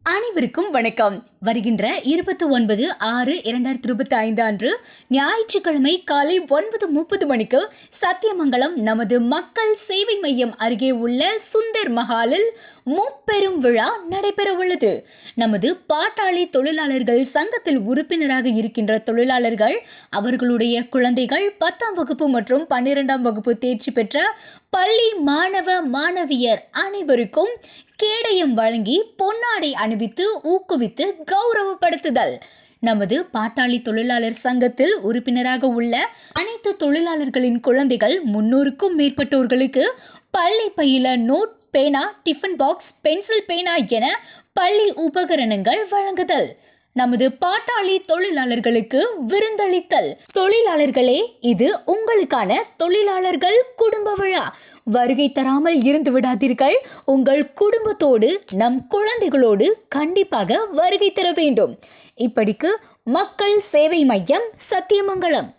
அனைவருக்கும் வணக்கம் வருகின்ற இருபத்தி ஒன்பது ஆறு இரண்டாயிரத்தி இருபத்தி ஐந்து அன்று ஞாயிற்றுக்கிழமை காலை ஒன்பது முப்பது மணிக்கு சத்தியமங்கலம் நமது மக்கள் சேவை மையம் அருகே உள்ள சுந்தர் மஹாலில் முப்பெரும் விழா நடைபெற உள்ளது நமது பாட்டாளி தொழிலாளர்கள் சங்கத்தில் உறுப்பினராக இருக்கின்ற தொழிலாளர்கள் அவர்களுடைய குழந்தைகள் பத்தாம் வகுப்பு மற்றும் பன்னிரெண்டாம் வகுப்பு தேர்ச்சி பெற்ற பள்ளி மாணவ மாணவியர் அனைவருக்கும் கேடயம் வழங்கி பொன்னாடை அணிவித்து ஊக்குவித்து கௌரவப்படுத்துதல் நமது பாட்டாளி தொழிலாளர் சங்கத்தில் உறுப்பினராக உள்ள அனைத்து தொழிலாளர்களின் குழந்தைகள் முன்னூறுக்கும் மேற்பட்டோர்களுக்கு பள்ளி பயில நோட் பேனா டிஃபன் பாக்ஸ் பென்சில் பேனா என பள்ளி உபகரணங்கள் வழங்குதல் நமது பாட்டாளி தொழிலாளர்களுக்கு விருந்தளித்தல் தொழிலாளர்களே இது உங்களுக்கான தொழிலாளர்கள் குடும்ப விழா வருகை தராமல் இருந்து விடாதீர்கள் உங்கள் குடும்பத்தோடு நம் குழந்தைகளோடு கண்டிப்பாக வருகை தர வேண்டும் இப்படிக்கு மக்கள் சேவை மையம் சத்தியமங்கலம்